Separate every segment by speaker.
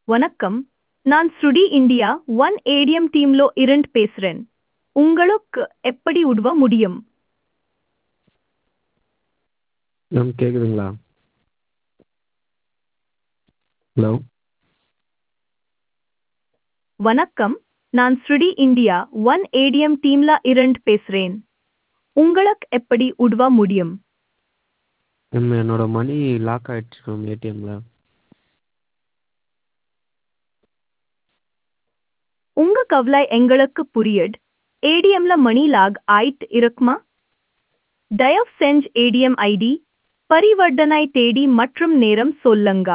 Speaker 1: வணக்கம் நான் ஸ்ருடி இந்தியா ஒன் ஏடிஎம் டீம்லோ இருந்து பேசுறேன் உங்களுக்கு எப்படி உதவ முடியும்
Speaker 2: மேம் கேட்குதுங்களா ஹலோ
Speaker 1: வணக்கம் நான் ஸ்ருடி இந்தியா ஒன் ஏடிஎம் டீம்ல இருந்து பேசுறேன் உங்களுக்கு எப்படி உதவ முடியும்
Speaker 2: மேம் என்னோட மணி லாக் ஆகிடுச்சு மேம் ஏடிஎம்மில்
Speaker 1: உங்க கவலை எங்களுக்கு புரியுது ஏடிஎம்ல மணி லாக் ஆயிட்டு இருக்குமா தயவு செஞ்சு ஏடிஎம் ஐடி பரிவர்த்தனை தேதி மற்றும் நேரம் சொல்லுங்க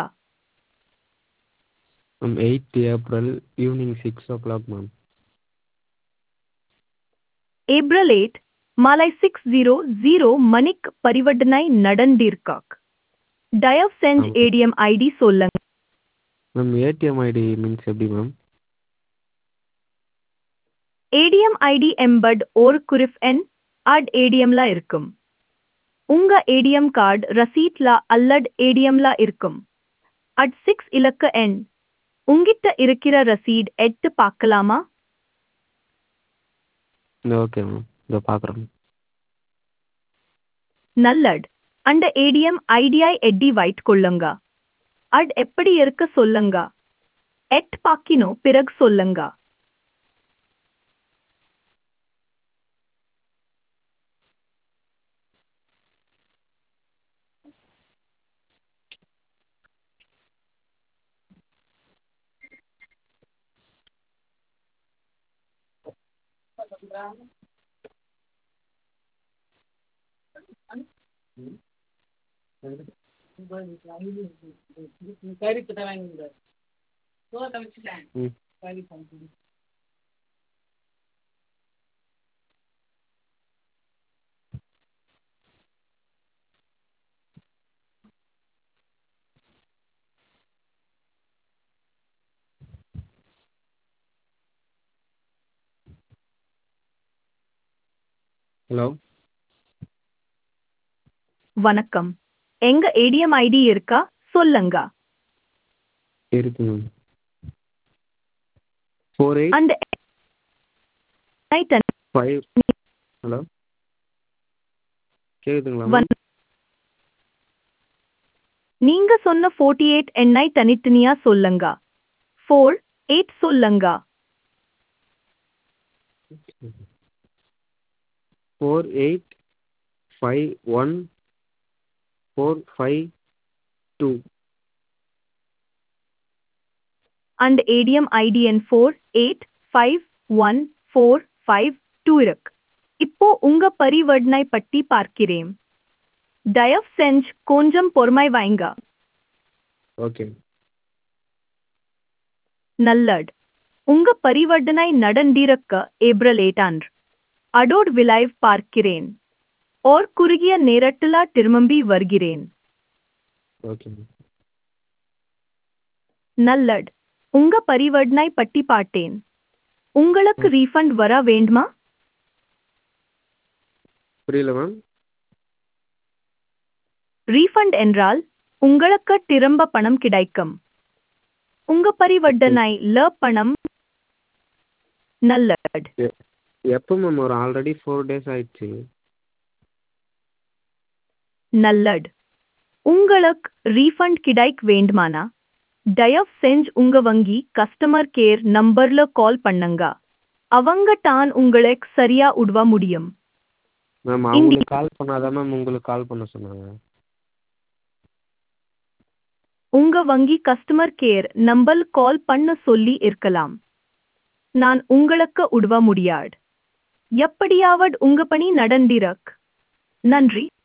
Speaker 2: ma'am eighth April evening six o'clock ma'am
Speaker 1: April eight மாலை சிக்ஸ் ஜீரோ ஜீரோ மணிக்கு பரிவர்த்தனை நடந்திருக்காக் தயவு செஞ்சு
Speaker 2: ஆமாம்.
Speaker 1: ஏடிஎம் ஐடி சொல்லுங்க
Speaker 2: மேம் ஏடிஎம் ஐடி மீன்ஸ் எப்படி மேம்
Speaker 1: ஏடிஎம் ஐடி எம்பட் ஒரு குறிப் எண் அட் ஏடிஎம்ல இருக்கும் உங்க ஏடிஎம் கார்டு ரசீட்ல அல்லது ஏடிஎம்ல இருக்கும் அட் சிக்ஸ் இலக்க எண் உங்கிட்ட இருக்கிற ரசீட் எடுத்து பார்க்கலாமா
Speaker 2: ஓகே மேம் இதோ பார்க்குறேன் மேம்
Speaker 1: நல்லட் அந்த ஏடிஎம் ஐடியை எட்டி வைட் கொள்ளுங்க அட் எப்படி இருக்க சொல்லுங்க எட் பாக்கினோ பிறகு சொல்லுங்க
Speaker 2: ம் ஹலோ
Speaker 1: வணக்கம் எங்க ஏடிஎம் ஐடி இருக்கா சொல்லுங்க
Speaker 2: இருக்கு மேம் ஃபோர் எயிட்
Speaker 1: அந்த ஐட்டன்
Speaker 2: ஃபைவ் ஹலோ கேட்குதுங்களா மேம்
Speaker 1: வன்- நீங்க சொன்ன 48 எயிட் எண்ணை தனித்தனியா சொல்லுங்க ஃபோர் எயிட் சொல்லுங்க
Speaker 2: four eight five one four five two
Speaker 1: அந்த ஏடிஎம் ஐடி எண் four eight five one four five two இருக்கு இப்போ உங்க பரிவர்த்தனை பட்டி பார்க்கிறேன் தயவு செஞ்சு கொஞ்சம் பொறுமை வைங்க
Speaker 2: ஓகே
Speaker 1: நல்லட் உங்க பரிவர்த்தனை நடந்திருக்க ஏப்ரல் எயிட் அன்று அடோட் விளைவ் பார்க்கிறேன் ஓர் குறுகிய நேரத்தில திரும்பி வருகிறேன்
Speaker 2: ஓகே மேம்
Speaker 1: நல்லட் உங்க பரிவர்த்தனை பட்டி பார்த்தேன் உங்களுக்கு ரீஃபண்ட் வர வேண்டுமா
Speaker 2: புரியல மேம்
Speaker 1: ரீஃபண்ட் என்றால் உங்களுக்கு திரும்ப பணம் கிடைக்கும் உங்க பரிவர்த்தனை ல பணம் நல்லட்
Speaker 2: எப்போ மேம் ஒரு ஆல்ரெடி ஃபோர் டேஸ் ஆயிடுச்சு
Speaker 1: நல்லட் உங்களுக்கு ரீஃபண்ட் கிடைக்க வேண்டுமானா தயவு செஞ்சு உங்க வங்கி கஸ்டமர் கேர் நம்பர்ல கால் பண்ணுங்க அவங்க தான் உங்களுக்கு சரியா உதவ முடியும்
Speaker 2: மேம் அவங்களுக்கு கால் பண்ணாதான் மேம் உங்களுக்கு கால் பண்ண சொன்னாங்க
Speaker 1: உங்க வங்கி கஸ்டமர் கேர் நம்பர் கால் பண்ண சொல்லி இருக்கலாம் நான் உங்களுக்கு உதவ முடியாது எப்படியாவது உங்க பணி நடந்திரக் நன்றி